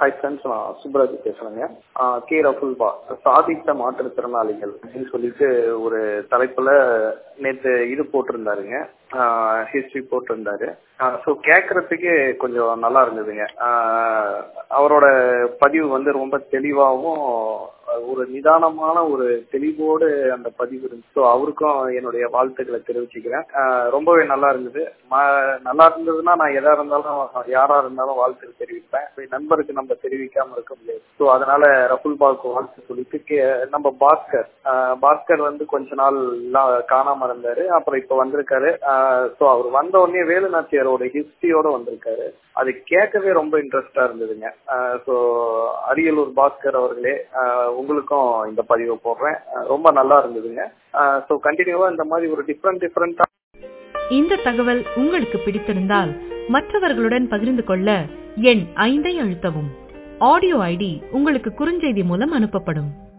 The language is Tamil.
ஹாய் ஃப்ரெண்ட்ஸ் நான் சுப்ராஜ் பேசுறேங்க ஆஹ் கே ரஃபுல்பா சாதித்த மாற்றுத்திறனாளிகள் அப்படின்னு சொல்லிட்டு ஒரு தலைப்புல நேத்து இது போட்டிருந்தாருங்க ஹிஸ்டரி போட்டிருந்தாரு ஸோ கேட்கறதுக்கே கொஞ்சம் நல்லா இருந்ததுங்க ஆஹ் அவரோட பதிவு வந்து ரொம்ப தெளிவாகவும் ஒரு நிதானமான ஒரு தெளிவோடு அந்த பதிவு இருந்துச்சு ஸோ அவருக்கும் என்னுடைய வாழ்த்துக்களை தெரிவிச்சுக்கிறேன் ஆஹ் ரொம்பவே நல்லா இருந்தது ம- நல்லா இருந்ததுன்னா நான் எதா இருந்தாலும் யாரா இருந்தாலும் வாழ்த்துக்கள் தெரிவிப்பேன் இப்ப நண்பருக்கு நம்ம தெரிவிக்காம இருக்க முடியாது ஸோ அதனால ரகுல் பாவுக்கு வாழ்த்து சொல்லிட்டு கே- நம்ம பாஸ்கர் ஆஹ் பாஸ்கர் வந்து கொஞ்ச நாள் எல்லாம் காணாம இருந்தாரு அப்புறம் இப்ப வந்திருக்காரு ஸோ அவர் வந்த உடனே வேலுநாச்சியாரோட ஹிஸ்டரியோட வந்திருக்காரு அது கேட்கவே ரொம்ப இன்ட்ரெஸ்டா இருந்ததுங்க ஸோ அரியலூர் பாஸ்கர் அவர்களே ஆஹ் உங்களுக்கும் இந்த பதிவை போடுறேன் ஆஹ் ரொம்ப நல்லா இருந்ததுங்க ஸோ கண்டினியூவா இந்த மாதிரி ஒரு டிஃப்ரெண்ட் டிஃப்ரெண்டா இந்த தகவல் உங்களுக்கு பிடித்திருந்தால் மற்றவர்களுடன் பகிர்ந்து கொள்ள எண் ஐந்தை அழுத்தவும் ஆடியோ ஐடி உங்களுக்கு குறுஞ்செய்தி மூலம் அனுப்பப்படும்